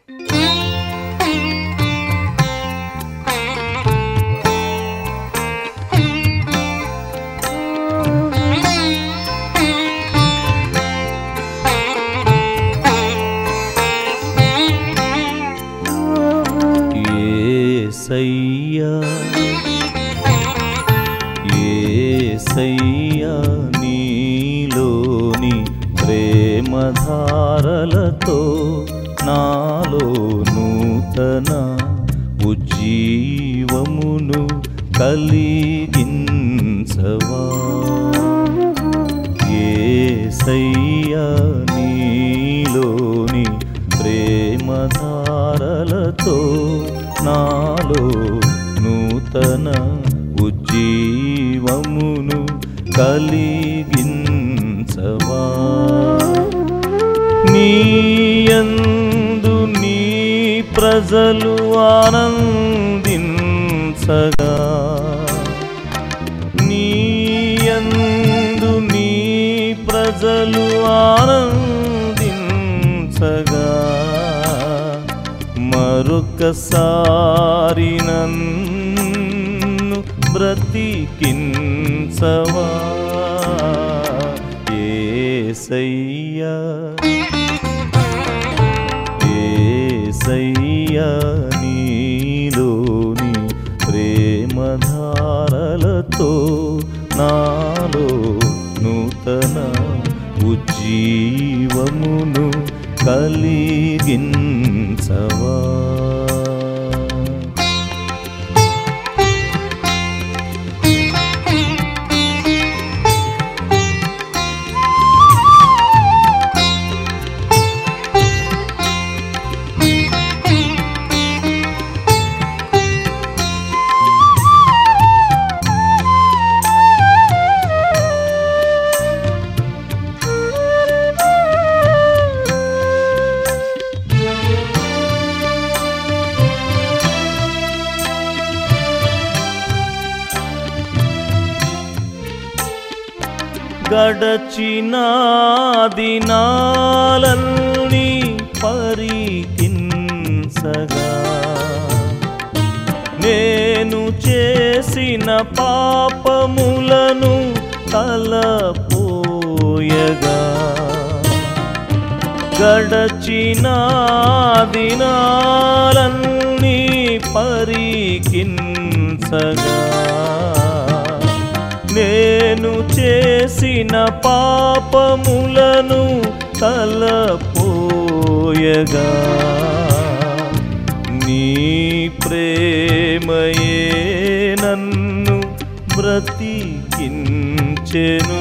ఏసయ్యా ఏసయ్యా నీలోని ప్రేమధారలతో నాలో నూతన ఉజ్జీవమును కలిగించవా ఏసయ్యా నీలోని ప్రేమధారలతో నాలో నూతన ఉజ్జీవమును కలిగించవా నీయందు నీ ప్రజలు ఆనందించగా నీయందు నీ ప్రజలు ఆనందించగా మరొకసారి నన్ను బ్రతికించవా ఏసయ్యా ఏసయ్యా నీలోని ప్రేమధారలతో నాలో నూతన ఉజ్జీవమును కలిగించవా గడచిన దినాలన్నీ పరికింసగా నేను చేసిన పాపములను తలపోయగా గడచిన దినాలన్నీ పరికింసగా నేను చేసిన పాపములను తలపోయగా నీ ప్రేమయే నన్ను బ్రతికించెను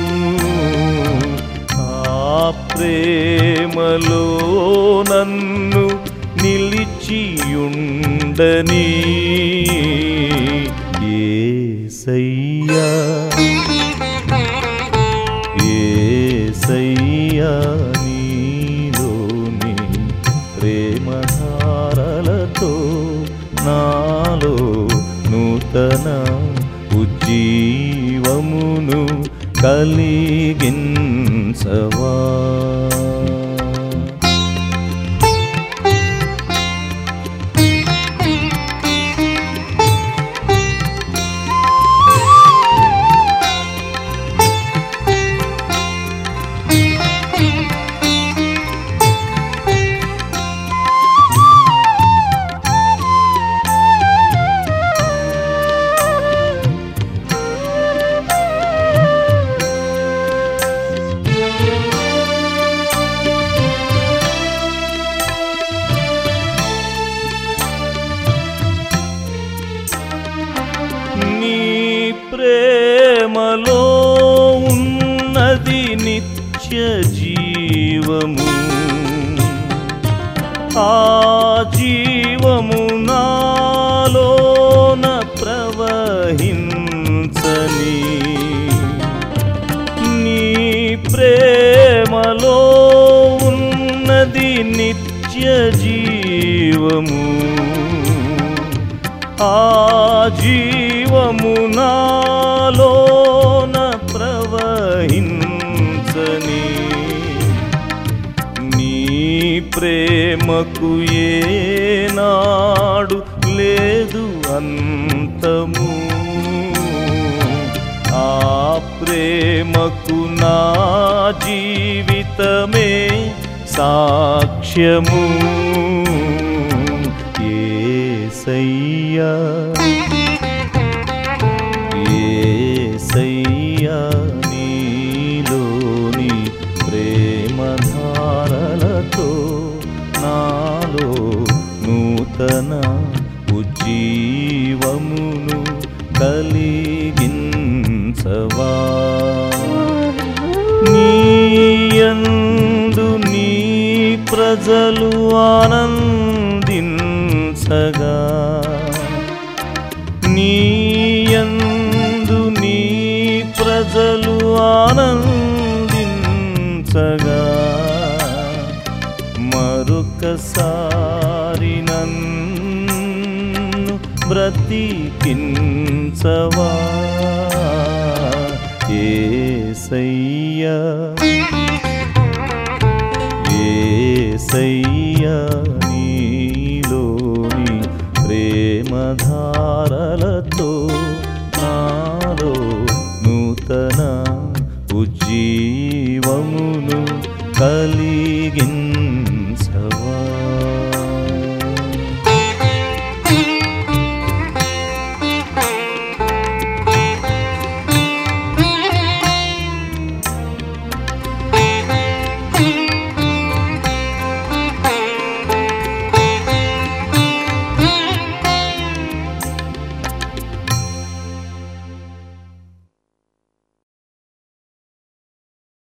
ఆ ప్రేమలో నన్ను నిలిచియుండని ఏసయ్యా ఏసయ్యా నీలోని ప్రేమధారలతో నాలో నూతన ఉజ్జీవమును కలిగించవా నీ ప్రేమలో ఉన్నది నిత్య జీవము ఆ జీవము నాలోన ప్రవహించని నీ ప్రేమలో ఉన్నది నిత్య జీవము ఆ జీవము నాలోన ప్రవహించని నీ ప్రేమకు ఏనాడు లేదు అంతము ఆ ప్రేమకు నా జీవితమే సాక్ష్యము ఏసయ్యా ఏసయ్యా నీలోని ప్రేమధారలతో నాలో నూతన ఉజ్జీవమును కలిగించవా నీయందు నీ ప్రజలు ఆనందించగా నీయందు నీ ప్రజలు ఆనందించగా మరొకసారి నన్ను బ్రతికించవా ఏసయ్యా ఏసయ్యా నీలోని ప్రేమధారలతో నాలో నూతన ఉజ్జీవమును కలిగిన్